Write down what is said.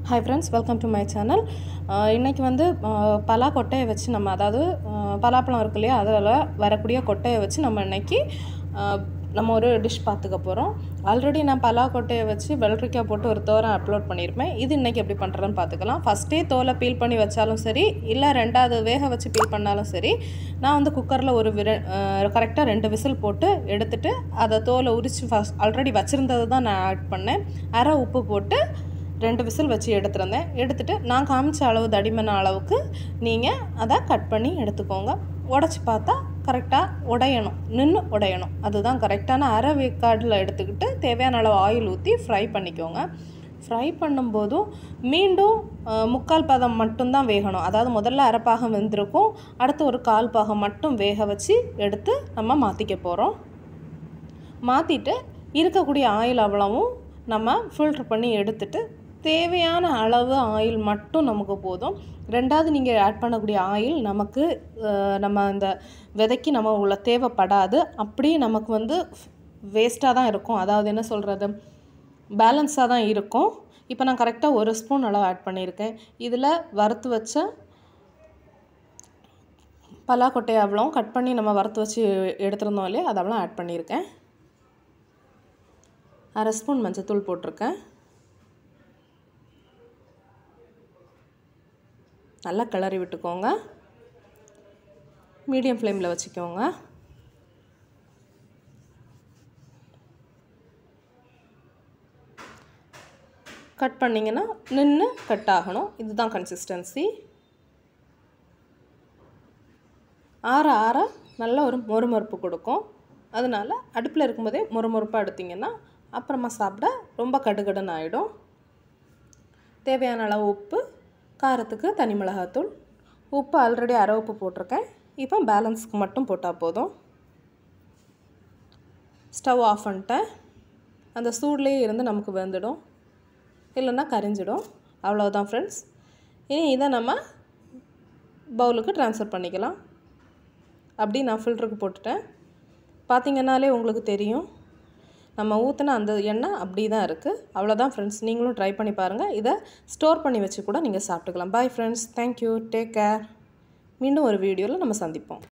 hi friends welcome to my channel இன்றைக்கி வந்து ஆஹ், பலா கொட்டையை வச்சு நம்ம அதாவது ஆஹ், பலாப்பழம் இருக்கு இல்லையா அதில் வரக்கூடிய கொட்டையை வச்சு நம்ம இன்னைக்கு ஆஹ், நம்ம ஒரு டிஷ் பார்த்துக்க போகிறோம் ஆல்ரெடி நான் பலா கொட்டையை வச்சு வெள்ளரிக்காய் போட்டு ஒரு தோரம் அப்லோட் பண்ணியிருப்பேன் இது இன்றைக்கி எப்படி பண்ணுறதுன்னு பார்த்துக்கலாம் ஃபஸ்ட்டே தோலை பீல் பண்ணி வச்சாலும் சரி இல்லை ரெண்டாவது வேக வச்சு பீல் பண்ணாலும் சரி நான் வந்து குக்கரில் ஒரு விர கரெக்டாக ரெண்டு விசில் போட்டு எடுத்துட்டு அதை தோலை உரித்து ஃபஸ்ட் ஆல்ரெடி வச்சுருந்தது தான் நான் ஆட் பண்ணேன் அரை உப்பு போட்டு ரெண்டு விசில் வச்சு எடுத்துருந்தேன் எடுத்துட்டு நான் காமிச்ச அளவு தடிமன அளவுக்கு நீங்கள் அதை கட் பண்ணி எடுத்துக்கோங்க உடச்சி பார்த்தா கரெக்டாக உடையணும் நின்று உடையணும் அதுதான் கரெக்டான அரை வேக்காடில் எடுத்துக்கிட்டு தேவையான அளவு ஆயில் ஊற்றி ஃப்ரை பண்ணிக்கோங்க ஃப்ரை பண்ணும்போதும் மீண்டும் அஹ், முக்கால் பதம் மட்டும்தான் வேகணும் அதாவது முதல்ல அரை பாகம் வெந்திருக்கும் அடுத்து ஒரு கால் பாகம் மட்டும் வேக வச்சு எடுத்து நம்ம மாற்றிக்க போகிறோம் மாற்றிட்டு இருக்கக்கூடிய ஆயில் அவ்வளவும் நம்ம ஃபில்ட்ரு பண்ணி எடுத்துட்டு தேவையான அளவு ஆயில் மட்டும் நமக்கு போதும் ரெண்டாவது நீங்கள் ஆட் பண்ணக்கூடிய ஆயில் நமக்கு அஹ், நம்ம இந்த விதைக்கு நம்ம உள்ள தேவைப்படாது அப்படியே நமக்கு வந்து வேஸ்ட்டாக தான் இருக்கும் அதாவது என்ன சொல்கிறது பேலன்ஸாக தான் இருக்கும் இப்போ நான் கரெக்டாக ஒரு ஸ்பூன் அளவு ஆட் பண்ணியிருக்கேன் இதில் வறுத்து வச்ச பலாக்கொட்டை அவ்வளோ கட் பண்ணி நம்ம வறுத்து வச்சு எடுத்திருந்தோம் இல்லையா அது அவ்வளோ ஆட் பண்ணியிருக்கேன் அரை ஸ்பூன் மஞ்சத்தூள் போட்டிருக்கேன் நல்லா கிளறி விட்டுக்கோங்க மீடியம் ஃப்ளேமில் வச்சுக்கோங்க கட் பண்ணிங்கன்னா நின்று கட் ஆகணும் இதுதான் கன்சிஸ்டன்சி ஆற ஆற நல்ல ஒரு மொறுமொறுப்பு கொடுக்கும் அதனால அடுப்பில் இருக்கும்போதே மொறுமொறுப்பாக எடுத்திங்கன்னா அப்புறமா சாப்பிட ரொம்ப கடுகடுன்னு ஆகிடும் தேவையான அளவு உப்பு காரத்துக்கு தனி மிளகாத்தூள் உப்பு ஆல்ரெடி அரை உப்பு போட்டிருக்கேன் இப்போ பேலன்ஸ்க்கு மட்டும் போட்டால் போதும் ஸ்டவ் ஆஃப் பண்ணிட்டேன் அந்த சூட்லேயே இருந்து நமக்கு வெந்துடும் இல்லைன்னா கரிஞ்சிடும் அவ்வளோதான் ஃப்ரெண்ட்ஸ் இனி இதை நம்ம பவுலுக்கு ட்ரான்ஸ்ஃபர் பண்ணிக்கலாம் அப்படி நான் ஃபில்டருக்கு போட்டுட்டேன் பார்த்தீங்கன்னாலே உங்களுக்கு தெரியும் நம்ம ஊற்றின அந்த எண்ணெய் அப்படி தான் இருக்குது அவ்வளோதான் ஃப்ரெண்ட்ஸ் நீங்களும் ட்ரை பண்ணி பாருங்கள் இதை ஸ்டோர் பண்ணி வச்சு கூட நீங்கள் சாப்பிட்டுக்கலாம் bye friends thank you take care மீண்டும் ஒரு வீடியோவில் நம்ம சந்திப்போம்